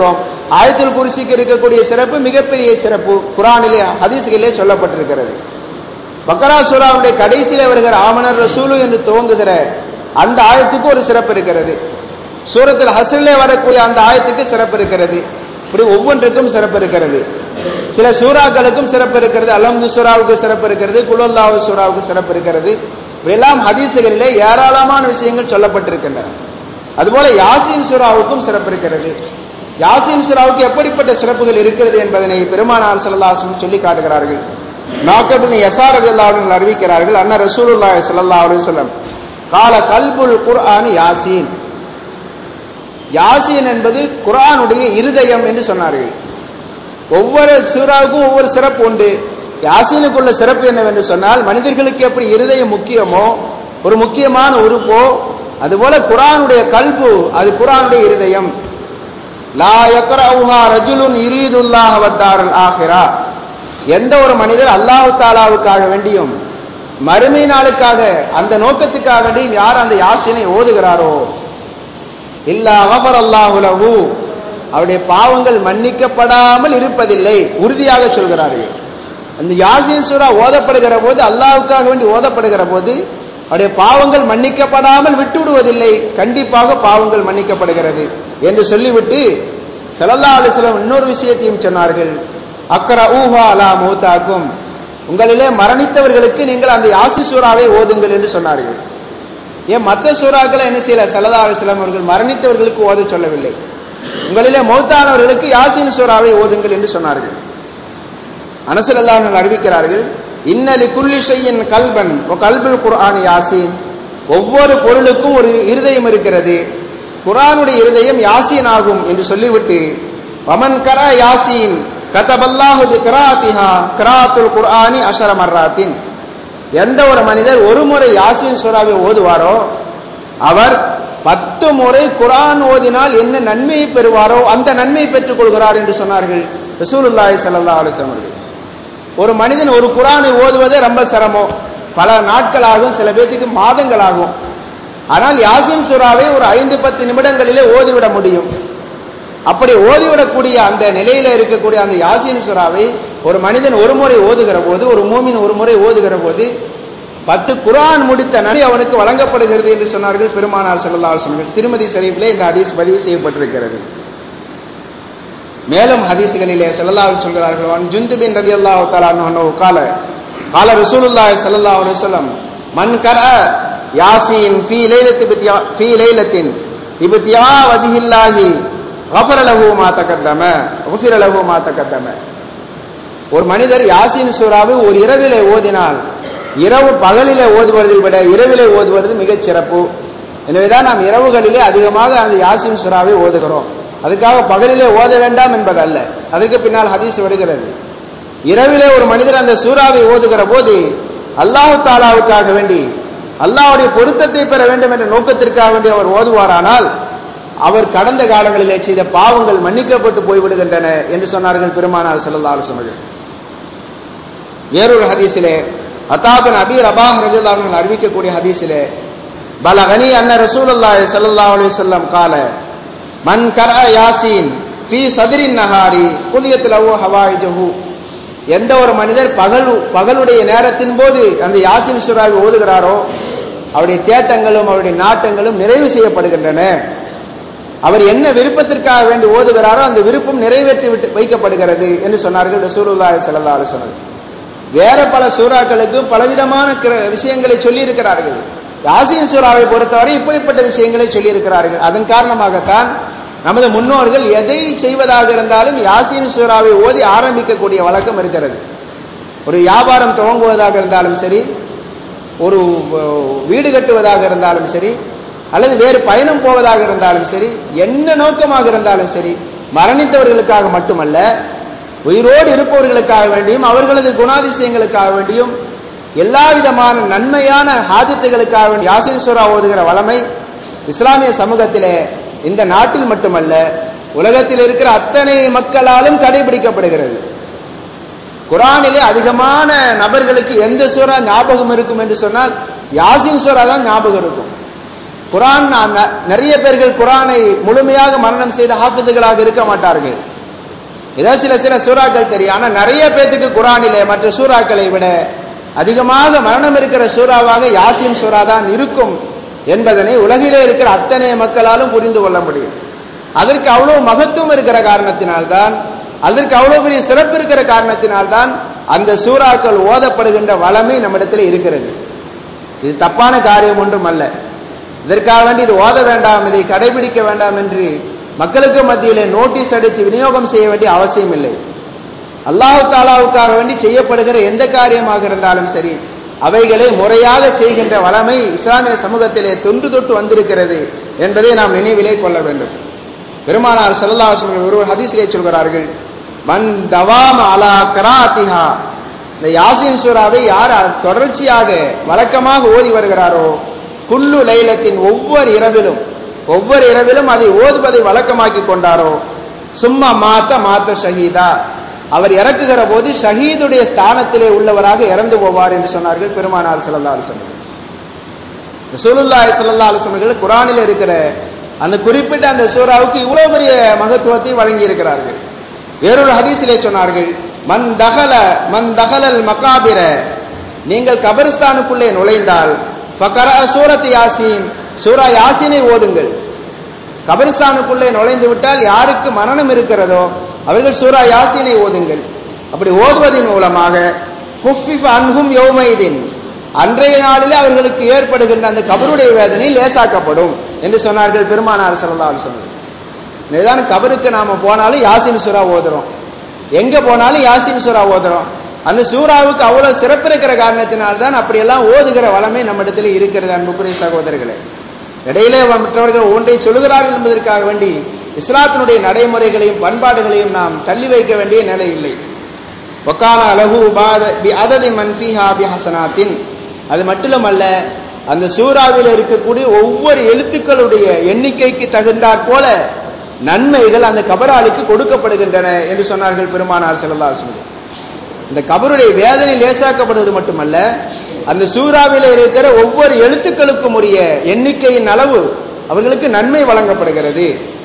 ஆயத்துல் குர்சிக்கு இருக்கக்கூடிய சிறப்பு மிகப்பெரிய சிறப்பு குரானிலே ஹதீஸ்களிலே சொல்லப்பட்டிருக்கிறது பக்கரா சூராவுடைய கடைசியில வருகிற ஆமனர் ரசூலு என்று துவங்குகிற அந்த ஆயத்துக்கு ஒரு சிறப்பு இருக்கிறது சூரத்தில் ஹசரிலே வரக்கூடிய அந்த ஆயத்துக்கு சிறப்பு இருக்கிறது இப்படி ஒவ்வொன்றுக்கும் சிறப்பு இருக்கிறது சில சூறாக்களுக்கும் சிறப்பு இருக்கிறது அலம்து சூறாவுக்கு சிறப்பு இருக்கிறது குலல்லாவு சூறாவுக்கு சிறப்பு இருக்கிறது எல்லாம் ஹதீசுகளிலே ஏராளமான விஷயங்கள் சொல்லப்பட்டிருக்கின்றன அதுபோல யாசின் சூறாவுக்கும் சிறப்பு இருக்கிறது யாசின் சூறாவுக்கு எப்படிப்பட்ட சிறப்புகள் இருக்கிறது என்பதனை பெருமானார் செல்லல்லாசும் சொல்லி காட்டுகிறார்கள் நாக்கபின் யசார் அவர்கள் அறிவிக்கிறார்கள் அண்ணா ரசூலுல்லாஹி ஸல்லல்லாஹு அலைஹி வஸல்லம் கால கல்புல் குர்ஆன் யாசீன் யாசீன் என்பது குர்ஆனுடைய இருதயம் என்று சொன்னார்கள் ஒவ்வொரு சூறாவுக்கும் ஒவ்வொரு சிறப்பு உண்டு யாசீனுக்குள்ள சிறப்பு என்னவென்று சொன்னால் மனிதர்களுக்கு எப்படி இருதயம் முக்கியமோ ஒரு முக்கியமான உறுப்போ அதுபோல குரானுடைய கல்பு அது குரானுடைய இருதயம் லா யக்ரவுஹா ரஜுலுன் யுரீதுல்லாஹ வத்தாரல் ஆஹிரா எந்த ஒரு மனிதர் அல்லாஹு தாலாவுக்காக வேண்டியும் மறுமை நாளுக்காக அந்த நோக்கத்துக்காக வேண்டியும் யார் அந்த யாசினை ஓதுகிறாரோ இல்லா அகபர் அல்லாஹுலகு அவருடைய பாவங்கள் மன்னிக்கப்படாமல் இருப்பதில்லை உறுதியாக சொல்கிறார்கள் அந்த யாசின் சூரா ஓதப்படுகிற போது அல்லாவுக்காக வேண்டி ஓதப்படுகிற போது அவருடைய பாவங்கள் மன்னிக்கப்படாமல் விட்டு விடுவதில்லை கண்டிப்பாக பாவங்கள் மன்னிக்கப்படுகிறது என்று சொல்லிவிட்டு செலல்லா அலிஸ்லம் இன்னொரு விஷயத்தையும் சொன்னார்கள் அக்கர ஊஹா அலா மூத்தாக்கும் உங்களிலே மரணித்தவர்களுக்கு நீங்கள் அந்த யாசி சூறாவை ஓதுங்கள் என்று சொன்னார்கள் ஏன் மற்ற சூறாக்களை என்ன செய்யல சல்லா அலிஸ்லாம் அவர்கள் மரணித்தவர்களுக்கு ஓத சொல்லவில்லை உங்களிலே மௌத்தானவர்களுக்கு யாசின் சூறாவை ஓதுங்கள் என்று சொன்னார்கள் அனசல் அறிவிக்கிறார்கள் இன்னலி குல்லி செய்யின் கல்பன் கல்புல் குர்ஆன் யாசீன் ஒவ்வொரு பொருளுக்கும் ஒரு இருதயம் இருக்கிறது குரானுடைய இருதயம் யாசீன் ஆகும் என்று சொல்லிவிட்டு வமன் கர யாசீன் கதபல்லாஹு கிராத்திஹா கிராத்துல் குர்ஆனி அஷர மர்ராத்தின் எந்த ஒரு மனிதர் ஒரு முறை யாசீன் சூறாவை ஓதுவாரோ அவர் பத்து முறை குரான் ஓதினால் என்ன நன்மையை பெறுவாரோ அந்த நன்மையை பெற்றுக் கொள்கிறார் என்று சொன்னார்கள் ரசூலுல்லாஹி ஸல்லல்லாஹு அலைஹி வஸல்லம் அவர்கள் ஒரு மனிதன் ஒரு குரானை ஓதுவதே ரொம்ப சிரமம் பல நாட்கள் ஆகும் சில பேர்த்துக்கு மாதங்கள் ஆகும் ஆனால் யாசின் சூறாவை ஒரு ஐந்து பத்து நிமிடங்களிலே ஓதிவிட முடியும் அப்படி ஓதிவிடக்கூடிய அந்த நிலையில இருக்கக்கூடிய அந்த யாசின் சூறாவை ஒரு மனிதன் ஒரு முறை ஓதுகிற போது ஒரு மூமின் ஒரு முறை ஓதுகிற போது பத்து குரான் முடித்த நன்மை அவனுக்கு வழங்கப்படுகிறது என்று சொன்னார்கள் பெருமானார் செல்லல்லா சொன்னார்கள் திருமதி ஷரீஃபிலே இந்த ஹதீஸ் பதிவு செய்யப்பட்டிருக்கிறது மேலும் ஹதீஸ்களிலே செல்லல்லாஹு சொல்கிறார்கள் அன் ஜுந்துபின் ரலியல்லாஹு தஆலா அன்ஹு கால கால ரசூலுல்லாஹி ஸல்லல்லாஹு அலைஹி வஸல்லம் மன் கர யாசீன் ஃபீ லைலத்தி பித்யா ஃபீ லைலத்தின் இப்தியா வஜ்ஹில்லாஹி غفر له ما تقدم غفر له ما تقدم ஒரு மனிதர் யாசீன் சூறாவை ஒரு இரவிலே ஓதினால் இரவு பகலிலே ஓதுவதை விட இரவிலே ஓதுவது மிகச் சிறப்பு எனவேதான் நாம் இரவுகளிலே அதிகமாக அந்த யாசின் சுறாவை ஓதுகிறோம் அதுக்காக பகலிலே ஓத வேண்டாம் என்பதல்ல அதுக்கு பின்னால் ஹதீஸ் வருகிறது இரவிலே ஒரு மனிதர் அந்த சூறாவை ஓதுகிற போது அல்லாஹு தாலாவுக்காக வேண்டி அல்லாஹ்வுடைய பொருத்தத்தை பெற வேண்டும் என்ற நோக்கத்திற்காக வேண்டி அவர் ஓதுவாரானால் அவர் கடந்த காலங்களிலே செய்த பாவங்கள் மன்னிக்கப்பட்டு போய்விடுகின்றன என்று சொன்னார்கள் பெருமானார் ஸல்லல்லாஹு அலைஹி வஸல்லம் வேறொரு ஹதீஸிலே அத்தாபின் அபி ரபாஹ் ரஜில்லாஹு அன்ஹு அறிவிக்கக்கூடிய ஹதீஸிலே பலகனி அன்ன ரசூலுல்லாஹி ஸல்லல்லாஹு அலைஹி வஸல்லம் கால மன் கரா யாசீன் ஃபீ சதுரின் நஹாரி குலியத் லஹு ஹவாயிஜஹு எந்த ஒரு மனிதர் பகல் பகலுடைய நேரத்தின் போது அந்த யாசின் சூறாவை ஓதுகிறாரோ அவருடைய தேட்டங்களும் அவருடைய நாட்டங்களும் நிறைவு செய்யப்படுகின்றன அவர் என்ன விருப்பத்திற்காக வேண்டி ஓதுகிறாரோ அந்த விருப்பம் நிறைவேற்றி விட்டு வைக்கப்படுகிறது என்று சொன்னார்கள் ரசூலுல்லாஹி ஸல்லல்லாஹு அலைஹி வஸல்லம் வேற பல சூறாக்களுக்கு பலவிதமான கிர- விஷயங்களை சொல்லி இருக்கிறார்கள் யாசின் சூறாவை பொறுத்தவரை இப்படிப்பட்ட விஷயங்களை சொல்லி இருக்கிறார்கள் அதன் காரணமாகத்தான் நமது முன்னோர்கள் எதை செய்வதாக இருந்தாலும் யாசின் சூறாவை ஓதி ஆரம்பிக்கக்கூடிய வழக்கம் இருக்கிறது ஒரு வியாபாரம் துவங்குவதாக இருந்தாலும் சரி ஒரு அஹ், வீடு கட்டுவதாக இருந்தாலும் சரி அல்லது வேறு பயணம் போவதாக இருந்தாலும் சரி என்ன நோக்கமாக இருந்தாலும் சரி மரணித்தவர்களுக்காக மட்டுமல்ல உயிரோடு இருப்பவர்களுக்காக வேண்டியும் அவர்களது குணாதிசயங்களுக்காக வேண்டியும் எல்லா விதமான நன்மையான ஹாஜத்துகளுக்காக வேண்டி யாசின் சூரா ஓதுகிற வளமை இஸ்லாமிய சமூகத்திலே இந்த நாட்டில் மட்டுமல்ல உலகத்தில் இருக்கிற அத்தனை மக்களாலும் கடைபிடிக்கப்படுகிறது குரானிலே அதிகமான நபர்களுக்கு எந்த சூறா ஞாபகம் இருக்கும் என்று சொன்னால் யாசின் சூறா தான் ஞாபகம் இருக்கும் குரான் ந- நிறைய பேர்கள் குரானை முழுமையாக மரணம் செய்த ஹாஃபிதுகளாக இருக்க மாட்டார்கள் ஏதாவது சில சில சூறாக்கள் தெரியும் ஆனா நிறைய பேத்துக்கு குரானிலே மற்ற சூறாக்களை விட அதிகமாக மரணம் இருக்கிற சூறாவாக யாசின் சூறா தான் இருக்கும் என்பதனை உலகிலே இருக்கிற அத்தனை மக்களாலும் புரிந்து கொள்ள முடியும் அதற்கு அவ்வளவு மகத்துவம் இருக்கிற காரணத்தினால்தான் அதற்கு அவ்வளவு பெரிய சிறப்பு இருக்கிற காரணத்தினால்தான் அந்த சூறாக்கள் ஓதப்படுகின்ற வளமை நம்மிடத்தில் இருக்கிறது இது தப்பான காரியம் ஒன்றும் அல்ல இதற்காக வேண்டி இது ஓத வேண்டாம் இதை கடைபிடிக்க வேண்டாம் என்று மக்களுக்கு மத்தியிலே நோட்டீஸ் அடித்து விநியோகம் செய்ய வேண்டிய அவசியம் இல்லை அல்லாஹு தாலாவுக்காக வேண்டி செய்யப்படுகிற எந்த காரியமாக இருந்தாலும் சரி அவைகளை முறையாக செய்கின்ற வளமை இஸ்லாமிய சமூகத்திலே தொன்று தொட்டு வந்திருக்கிறது என்பதை நாம் நினைவிலே கொள்ள வேண்டும் பெருமானார் செல்லாசன் ஒரு ஹதீஸிலே சொல்கிறார்கள் மன் தவாம அலா கராத்திஹா இந்த யாசின் சூறாவை யார் தொடர்ச்சியாக வழக்கமாக ஓதி வருகிறாரோ குல்லு லைலத்தின் ஒவ்வொரு இரவிலும் ஒவ்வொரு இரவிலும் அதை ஓதுவதை வழக்கமாக்கி கொண்டாரோ சும்மா மாத்த மாத்த ஷஹீதா அவர் இறக்குகிற போது ஷஹீதுடைய ஸ்தானத்திலே உள்ளவராக இறந்து போவார் என்று சொன்னார்கள் பெருமானார் சல்லா அலுவலர்கள் ரசூலுல்லாஹி ஸல்லல்லாஹு அலைஹி வஸல்லம் குர்ஆனில் இருக்கிற அந்த குறிப்பிட்ட அந்த சூறாவுக்கு இவ்வளவு பெரிய மகத்துவத்தை வழங்கி இருக்கிறார்கள் வேறொரு ஹதீஸிலே சொன்னார்கள் மன் தகல மன் தகலல் மகாபிர நீங்கள் கபரிஸ்தானுக்குள்ளே நுழைந்தால் ஃபகர சூரத் யாசீன் சூரா யாசீனை ஓதுங்கள் கபரிஸ்தானுக்குள்ளே நுழைந்து விட்டால் யாருக்கு மரணம் இருக்கிறதோ அவர்கள் சூரா யாசீனை ஓதுங்கள் அப்படி ஓதுவதன் மூலமாக ஹுஃபிஃப் அன்ஹும் யௌமைதின் அன்றைய நாளிலே அவர்களுக்கு ஏற்படுகின்ற அந்த கபருடைய வேதனை லேசாக்கப்படும் என்று சொன்னார்கள் பெருமானார் ஸல்லல்லாஹு அலைஹி வஸல்லம் நிதான கபருக்கு நாம போனாலும் யாசின் சூரா ஓதுறோம் எங்க போனாலும் யாசின் சூரா ஓதுறோம் அந்த சூறாவுக்கு அவ்வளவு சிறப்பு இருக்கிற காரணத்தினால்தான் அப்படியெல்லாம் ஓதுகிற வளமை நம்மிடத்தில் இருக்கிறது அன்புக்குரிய சகோதரர்களே இடையிலே மற்றவர்கள் ஒன்றை சொல்லுகிறார்கள் என்பதற்காக வேண்டி இஸ்லாத்தினுடைய நடைமுறைகளையும் பண்பாடுகளையும் நாம் தள்ளி வைக்க வேண்டிய நிலை இல்லை ஒக்கான அலகு அததி மன்ஃபிஹா பி ஹசனாத்தின் அது மட்டுமல்ல அந்த சூறாவில் இருக்கக்கூடிய ஒவ்வொரு எழுத்துக்களுடைய எண்ணிக்கைக்கு தகுந்தாற் போல நன்மைகள் அந்த கபராளிக்கு கொடுக்கப்படுகின்றன என்று சொன்னார்கள் பெருமானார் செல்லல்லா சொல்லுங்கள் இந்த கபருடைய வேதனை லேசாக்கப்படுவது மட்டுமல்ல அந்த சூறாவில் இருக்கிற ஒவ்வொரு எழுத்துக்களுக்கும் உரிய எண்ணிக்கையின் அளவு அவர்களுக்கு நன்மை வழங்கப்படுகிறது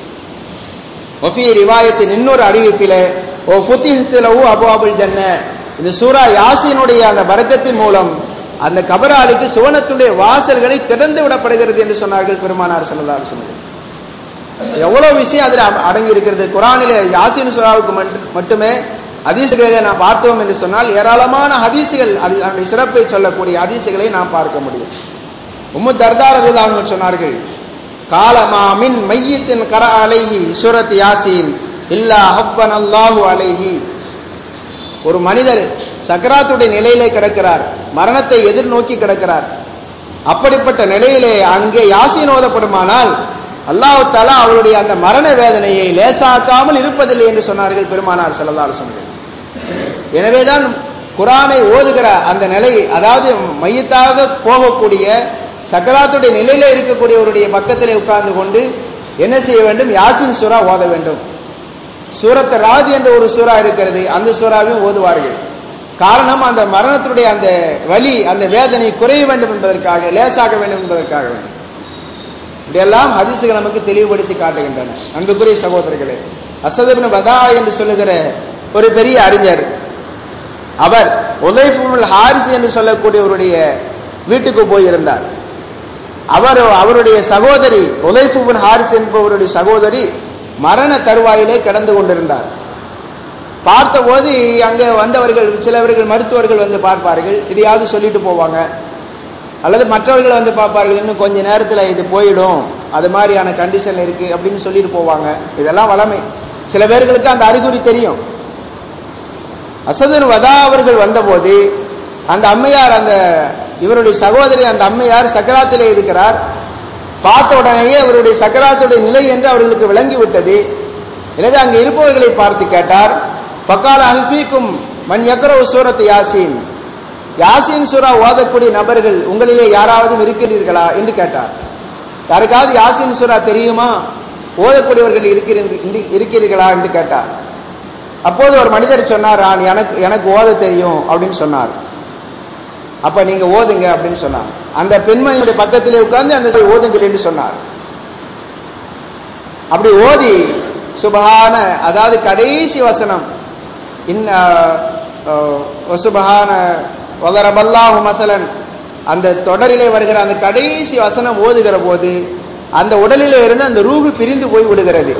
ஒஃபி ரிவாயத்தின் இன்னொரு அறிவிப்பில ஓ புத்திஹத்திலவு அபு அபுல் ஜன்ன இந்த சூரா யாசினுடைய அந்த பரக்கத்தின் மூலம் அந்த கபராளிக்கு சுவனத்துடைய வாசல்களை திறந்து விடப்படுகிறது என்று சொன்னார்கள் பெருமானார் செல்லதார் சொன்னார்கள் எவ்வளவு விஷயம் அதில் அடங்கி இருக்கிறது குரானிலே யாசின் சூறாவுக்கு மட்டுமே ஹதீசுகளை நாம் பார்த்தோம் என்று சொன்னால் ஏராளமான ஹதீசுகள் அதனுடைய சிறப்பை சொல்லக்கூடிய ஹதீசுகளை நாம் பார்க்க முடியும் உம்மு தர்தாரதில் அவங்க சொன்னார்கள் காலமா மின் மையத்தின் கர அலைஹி சூரத் யாசீன் இல்லா ஹப்பன் அல்லாஹு அலைஹி ஒரு மனிதர் சக்கராத்துடைய நிலையிலே கிடக்கிறார் மரணத்தை எதிர்நோக்கி கிடக்கிறார் அப்படிப்பட்ட நிலையிலே அங்கே யாசீன் ஓதப்படுமானால் அல்லாஹு தாலா அவருடைய அந்த மரண வேதனையை லேசாக்காமல் இருப்பதில்லை என்று சொன்னார்கள் பெருமானார் செல்லதார் சொன்னார்கள் எனவேதான் குரானை ஓதுகிற அந்த நிலை அதாவது மையத்தாக போகக்கூடிய சக்கராத்துடைய நிலையில இருக்கக்கூடியவருடைய பக்கத்திலே உட்கார்ந்து கொண்டு என்ன செய்ய வேண்டும் யாசின் சூரா ஓத வேண்டும் சூரத் ராதி என்ற ஒரு சூறா இருக்கிறது அந்த சூறாவையும் ஓதுவார்கள் காரணம் அந்த மரணத்துடைய அந்த வலி அந்த வேதனை குறைய வேண்டும் என்பதற்காக லேசாக வேண்டும் என்பதற்காக வேண்டும் இப்படியெல்லாம் ஹதீசுகள் நமக்கு தெளிவுபடுத்தி காட்டுகின்றன அன்புக்குரிய சகோதரர்களே அசதபின் பதா என்று சொல்லுகிற ஒரு பெரிய அறிஞர் அவர் உதைஃபுல் ஹாரிஸ் என்று சொல்லக்கூடியவருடைய வீட்டுக்கு போயிருந்தார் அவர் அவருடைய சகோதரி உதைஃபுபின் ஹாரிஸ் என்பவருடைய சகோதரி மரண தருவாயிலே கடந்து கொண்டிருந்தார் பார்த்தபோது அங்கே வந்தவர்கள் சிலவர்கள் மருத்துவர்கள் வந்து பார்ப்பார்கள் இதையாவது சொல்லிட்டு போவாங்க அல்லது மற்றவர்கள் வந்து பார்ப்பார்கள் இன்னும் கொஞ்ச நேரத்தில் இது போயிடும் அது மாதிரியான கண்டிஷன் இருக்கு அப்படின்னு சொல்லிட்டு போவாங்க இதெல்லாம் வளமை சில பேர்களுக்கு அந்த அறிகுறி தெரியும் அசதுர் வதா அவர்கள் வந்தபோது அந்த அம்மையார் அந்த இவருடைய சகோதரி அந்த அம்மையார் சக்கராத்திலே இருக்கிறார் பார்த்த உடனேயே அவருடைய சக்கராத்துடைய நிலை என்று அவர்களுக்கு விளங்கி விட்டது எனவே அங்கே இருப்பவர்களை பார்த்து கேட்டார் பக்கால அல்பீக்கும் மண் எக்கரோ சூரத் யாசீன் யாசீன் சூரா ஓதக்கூடிய நபர்கள் உங்களிலே யாராவது இருக்கிறீர்களா என்று கேட்டார் யாருக்காவது யாசீன் சூரா தெரியுமா ஓதக்கூடியவர்கள் இருக்கிறீர்களா என்று கேட்டார் அப்போது ஒரு மனிதர் சொன்னார் நான் எனக்கு எனக்கு ஓத தெரியும் அப்படின்னு சொன்னார் அப்ப நீங்க ஓதுங்க அப்படின்னு சொன்னார் அந்த பெண்மணியுடைய பக்கத்திலே உட்கார்ந்து அந்த ஓதுங்கள் என்று சொன்னார் அப்படி ஓதி சுபஹான அதாவது கடைசி வசனம் இன் சுபஹான வதரபல்லாஹு மசலன் அந்த தொடரிலே வருகிற அந்த கடைசி வசனம் ஓதுகிற போது அந்த உடலிலே இருந்து அந்த ரூகு பிரிந்து போய் விடுகிறது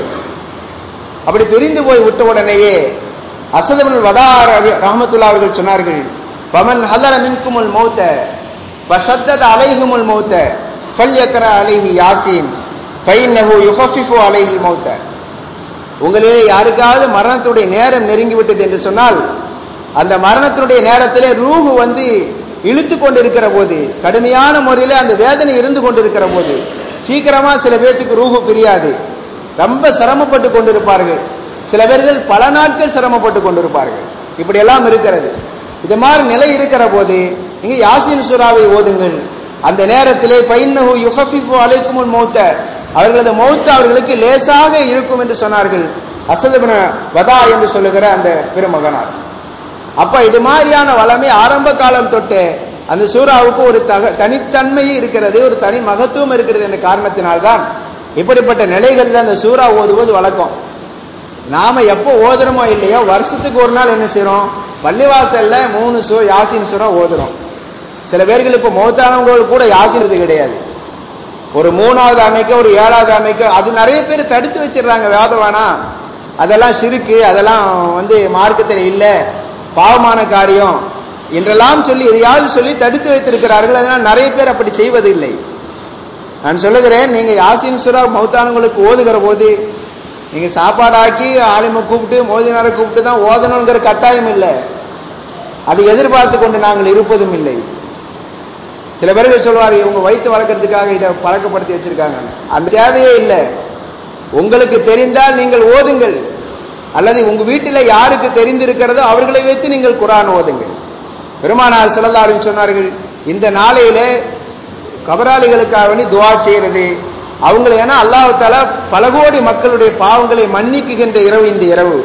அப்படி பிரிந்து போய் விட்ட உடனேயே அசதபுல் வதார் ரஹமத்துல்லா அவர்கள் சொன்னார்கள் பமன் ஹதர மின்குமுல் மௌத்த வஷத்தத் அலைஹுமுல் மௌத்த ஃபல்யக்ர அலைஹி யாசீன் ஃபைன்னஹு யுஃபஃபிஃபு அலைஹில் மௌத்த உங்களிலே யாருக்காவது மரணத்துடைய நேரம் நெருங்கி விட்டது என்று சொன்னால் அந்த மரணத்தினுடைய நேரத்திலே ரூஹு வந்து இழுத்து கொண்டிருக்கிற போது கடுமையான முறையில அந்த வேதனை இருந்து கொண்டிருக்கிற போது சீக்கிரமா சில பேர்த்துக்கு ரூஹு பிரியாது ரொம்ப சிரமப்பட்டு கொண்டிருப்பார்கள் சில பேர்கள் பல நாட்கள் சிரமப்பட்டு கொண்டிருப்பார்கள் இப்படி எல்லாம் இருக்கிறது இது மாதிரி நிலை இருக்கிற போது நீங்க யாசின் சுறாவை ஓதுங்கள் அந்த நேரத்திலே பைன்னஹு யுஹஃபிஃபு அலைக்குமுல் மௌத்த அவர்களது மௌத்து அவர்களுக்கு லேசாக இருக்கும் என்று சொன்னார்கள் அசதபின வதா என்று சொல்லுகிற அந்த பெருமகனார் அப்ப இது மாதிரியான வளமை ஆரம்ப காலம் தொட்டு அந்த சூறாவுக்கு ஒரு தக தனித்தன்மை இருக்கிறது ஒரு தனி மகத்துவம் இருக்கிறது என்ற காரணத்தினால்தான் இப்படிப்பட்ட நிலைகளில் அந்த சூறா ஓதுவது வழக்கம் நாம எப்போ ஓதுறோமோ இல்லையோ வருஷத்துக்கு ஒரு நாள் என்ன செய்யறோம் பள்ளிவாசல்ல மூணு சூ யாசின் சூறா ஓதுறோம் சில பேர்கள் இப்ப மௌத்தானவங்க கூட யாசினது கிடையாது ஒரு மூணாவது அமைக்க ஒரு ஏழாவது அமைக்க அது நிறைய பேர் தடுத்து வச்சிடுறாங்க வேதவானா அதெல்லாம் சிறுக்கு அதெல்லாம் வந்து மார்க்கத்தில் இல்ல பாவமான காரியம் என்றெல்லாம் சொல்லி எதையாவது சொல்லி தடுத்து வைத்திருக்கிறார்கள் அதனால் நிறைய பேர் அப்படி செய்வதில்லை நான் சொல்லுகிறேன் நீங்க யாசின் சுரா மௌத்தானங்களுக்கு ஓதுகிற போது நீங்க சாப்பாடாக்கி ஆலிம கூப்பிட்டு மோதினாரை கூப்பிட்டு தான் ஓதணுங்கிற கட்டாயம் இல்லை அதை எதிர்பார்த்து கொண்டு நாங்கள் இருப்பதும் இல்லை சில பேர்கள் சொல்வாரு இவங்க வயிற்று வளர்க்கறதுக்காக இதை பழக்கப்படுத்தி வச்சிருக்காங்க அந்த தேவையே இல்லை உங்களுக்கு தெரிந்தால் நீங்கள் ஓதுங்கள் அல்லது உங்க வீட்டில் யாருக்கு தெரிந்திருக்கிறதோ அவர்களை வைத்து நீங்கள் குரான் ஓதுங்கள் பெருமானார் சிலதாரின் சொன்னார்கள் இந்த நாளையிலே கபராளிகளுக்காக வேண்டி துவா செய்யறது அவங்களை ஏன்னா அல்லாஹால பல கோடி மக்களுடைய பாவங்களை மன்னிக்குகின்ற இரவு இந்த இரவு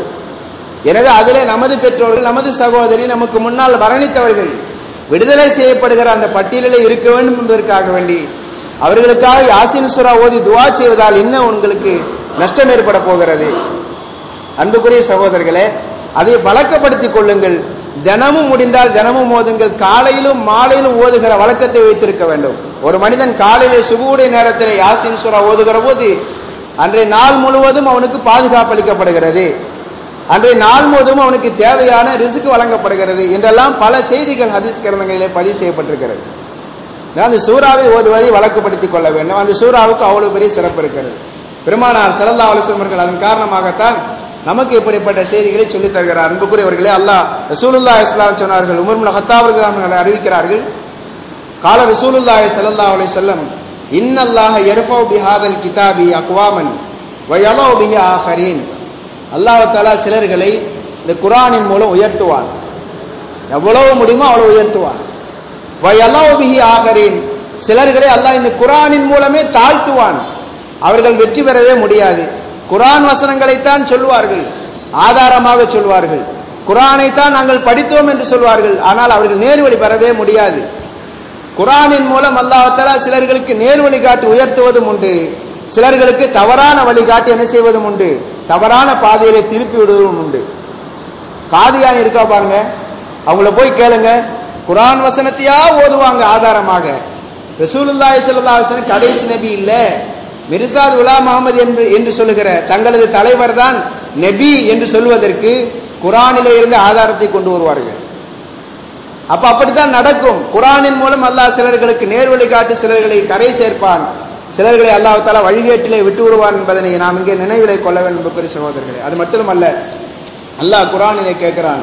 எனவே அதிலே நமது பெற்றோர்கள் நமது சகோதரி நமக்கு முன்னால் மரணித்தவர்கள் விடுதலை செய்யப்படுகிற அந்த பட்டியலில் இருக்க வேண்டும் என்பதற்காக வேண்டி அவர்களுக்காக யாசின் சுரா ஓதி துவா செய்வதால் இன்னும் உங்களுக்கு நஷ்டம் ஏற்பட போகிறது அன்புக்குரிய சகோதரர்களே அதை பழக்கப்படுத்திக் கொள்ளுங்கள் தினமும் முடிந்தால் தினமும் ஓதுங்கள் காலையிலும் மாலையிலும் ஓதுகிற வழக்கத்தை வைத்திருக்க வேண்டும் ஒரு மனிதன் காலையில சுபுடைய நேரத்தில் யாசின் சுரா ஓதுகிற போது அன்றைய நாள் முழுவதும் அவனுக்கு பாதுகாப்பு அளிக்கப்படுகிறது அன்றைய நாள் முழுவதும் அவனுக்கு தேவையான ரிசுக்கு வழங்கப்படுகிறது என்றெல்லாம் பல செய்திகள் ஹதீஸ் கிரந்தங்களிலே பதிவு செய்யப்பட்டிருக்கிறது அந்த சூறாவை ஓதுவதை வழக்குப்படுத்திக் கொள்ள வேண்டும் அந்த சூறாவுக்கு அவ்வளவு பெரிய சிறப்பு இருக்கிறது பெருமானார் சரல்லா அலுவலர்கள் அதன் காரணமாகத்தான் நமக்கு இப்படிப்பட்ட செய்திகளை சொல்லித் தருகிறார் அன்புக்குரியவர்களே அல்லாஹ் ரசூலுல்லா இஸ்லாம் சொன்னார்கள் உமர் ஹத்தாவர்கள் அவர்கள் அறிவிக்கிறார்கள் கால ரசூலுல்லாஹி ஸல்லல்லாஹு அலைஹி வஸல்லம் இன்னல்லாஹ யர்ஃபு பிஹாதல் கிதாபி அக்வாமன் வயலோ பிஹி ஆகரீன் அல்லாஹ் தஆலா சிலர்களை இந்த குர்ஆனின் மூலம் உயர்த்துவான் எவ்வளவு முடியுமோ அவ்வளவு உயர்த்துவான் வயலோ பிஹி ஆகரீன் சிலர்களை அல்லாஹ் இந்த குர்ஆனின் மூலமே தாழ்த்துவான் அவர்கள் வெற்றி பெறவே முடியாது குரான் வசனங்களைத்தான் சொல்வார்கள் ஆதாரமாக சொல்வார்கள் குரானைத்தான் நாங்கள் படித்தோம் என்று சொல்வார்கள் ஆனால் அவர்கள் நேர்வழி பெறவே முடியாது குரானின் மூலம் அல்லாஹாலா சிலர்களுக்கு நேர்வழி காட்டி உயர்த்துவதும் உண்டு சிலர்களுக்கு தவறான வழிகாட்டி என்ன செய்வதும் உண்டு தவறான பாதையில திருப்பி விடுவதும் உண்டு காதியான் இருக்கா பாருங்க அவங்கள போய் கேளுங்க குரான் வசனத்தையா ஓதுவாங்க ஆதாரமாக ரசூலுல்லாஹி ஸல்லல்லாஹு அலைஹி வஸல்லம் கடைசி நபி இல்ல மிர்சாத் குலாம் முகமது என்று என்று சொல்லுகிற தங்களது தலைவர் தான் நபி என்று சொல்வதற்கு குரானிலே இருந்து ஆதாரத்தை கொண்டு வருவார்கள் அப்ப அப்படித்தான் நடக்கும் குரானின் மூலம் அல்லாஹ் சிலர்களுக்கு நேர்வழி காட்டி சிலர்களை கரை சேர்ப்பான் சிலர்களை அல்லாஹ் தாலா வழிகேட்டிலே விட்டு விடுவான் என்பதனை நாம் இங்கே நினைவிலை கொள்ள வேண்டும் என்பது சகோதரர்களே அது மட்டுமல்ல அல்லாஹ் குரானிலே கேட்கிறான்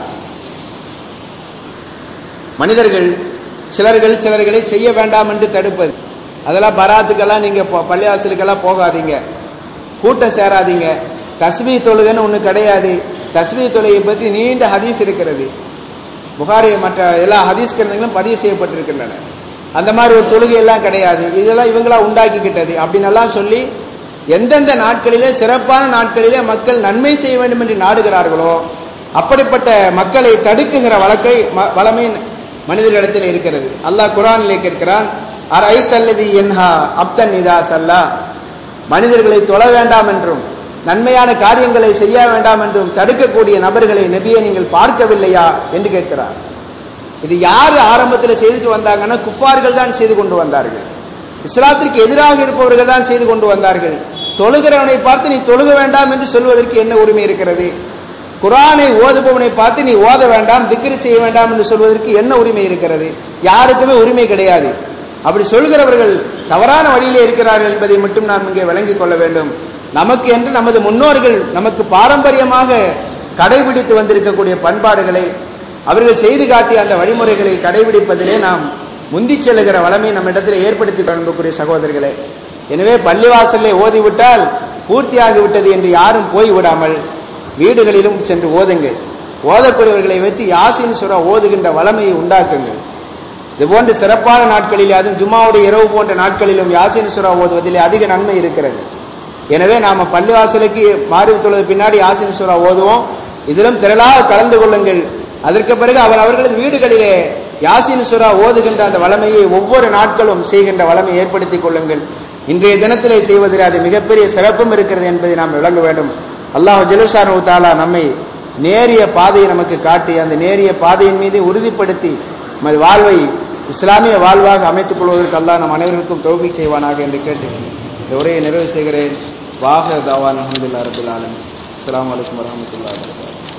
மனிதர்கள் சிலர்கள் சிலர்களை செய்ய வேண்டாம் என்று தடுப்பது அதெல்லாம் பராத்துக்கெல்லாம் நீங்க பள்ளிவாசலுக்கெல்லாம் போகாதீங்க கூட்டம் சேராதீங்க தஸ்மி தொழுகைன்னு ஒண்ணு கிடையாது தஸ்மி தொழுகை பற்றி நீண்ட ஹதீஸ் இருக்கிறது புகாரி மற்ற எல்லா ஹதீஸ் கிரந்தங்களும் பதிவு செய்யப்பட்டிருக்கின்றன அந்த மாதிரி ஒரு தொழுகை எல்லாம் கிடையாது இதெல்லாம் இவங்களா உண்டாக்கிக்கிட்டது அப்படின்னு எல்லாம் சொல்லி எந்தெந்த நாட்களிலே சிறப்பான நாட்களிலே மக்கள் நன்மை செய்ய வேண்டும் என்று நாடுகிறார்களோ அப்படிப்பட்ட மக்களை தடுக்குகிற வழக்கை வளமை மனிதர்களிடத்தில் இருக்கிறது அல்லாஹ் குரானிலே கேட்கிறான் அரைத்தல்லதி என்ஹா அப்தன் இதா சல்லா மனிதர்களை தொழ வேண்டாம் என்றும் நன்மையான காரியங்களை செய்ய வேண்டாம் என்றும் தடுக்கக்கூடிய நபர்களை நபியை நீங்கள் பார்க்கவில்லையா என்று கேட்கிறார் இது யாரு ஆரம்பத்தில் செய்துட்டு வந்தாங்கன்னா குப்பார்கள் தான் செய்து கொண்டு வந்தார்கள் இஸ்லாத்திற்கு எதிராக இருப்பவர்கள் தான் செய்து கொண்டு வந்தார்கள் தொழுகிறவனை பார்த்து நீ தொழுக வேண்டாம் என்று சொல்வதற்கு என்ன உரிமை இருக்கிறது குரானை ஓதுபவனை பார்த்து நீ ஓத வேண்டாம் திக்ரி செய்ய வேண்டாம் என்று சொல்வதற்கு என்ன உரிமை இருக்கிறது யாருக்குமே உரிமை கிடையாது அப்படி சொல்கிறவர்கள் தவறான வழியிலே இருக்கிறார்கள் என்பதை மட்டும் நாம் இங்கே விளங்கிக் கொள்ள வேண்டும் நமக்கு என்று நமது முன்னோர்கள் நமக்கு பாரம்பரியமாக கடைபிடித்து வந்திருக்கக்கூடிய பண்பாடுகளை அவர்கள் செய்து காட்டிய அந்த வழிமுறைகளை கடைபிடிப்பதிலே நாம் முந்தி செல்லுகிற வளமை நம்மிடத்தில் ஏற்படுத்தி கொள்ளக்கூடிய சகோதரர்களே எனவே பள்ளிவாசலை ஓதிவிட்டால் பூர்த்தியாகிவிட்டது என்று யாரும் போய் விடாமல் வீடுகளிலும் சென்று ஓதுங்கள் ஓதக்கூடியவர்களை வைத்து யாசின் சுரா ஓதுகின்ற வளமையை உண்டாக்குங்கள் இது போன்ற சிறப்பான நாட்களில் அதுவும் ஜும்மாவுடைய இரவு போன்ற நாட்களிலும் யாசின் சுரா ஓதுவதிலே அதிக நன்மை இருக்கிறது எனவே நாம பள்ளிவாசலுக்கு மாறி தொழுது பின்னாடி யாசின் சுரா ஓதுவோம் இதிலும் திரளாக கலந்து கொள்ளுங்கள் அதற்கு பிறகு அவர் அவர்களது வீடுகளிலே யாசின் சுரா ஓதுகின்ற அந்த வளமையை ஒவ்வொரு நாட்களும் செய்கின்ற வளமை ஏற்படுத்திக் கொள்ளுங்கள் இன்றைய தினத்திலே செய்வதில் அது மிகப்பெரிய சிறப்பும் இருக்கிறது என்பதை நாம் விளங்க வேண்டும் அல்லாஹ் ஜலுசானு தாலா நம்மை நேரிய பாதையை நமக்கு காட்டி அந்த நேரிய பாதையின் மீது உறுதிப்படுத்தி நமது வாழ்வை இஸ்லாமிய வாழ்வாக அமைத்துக் கொள்வதற்கு அல்லாஹ் நம் அனைவருக்கும் தௌபி செய்வானாக என்று கேட்டு இந்த உரையை நிறைவு செய்கிறேன் வாக தாவான் அஹமதுல்லா ரபுல் ஆலம் அஸ்லாம் வலைக்கம் வரமத்துல்லா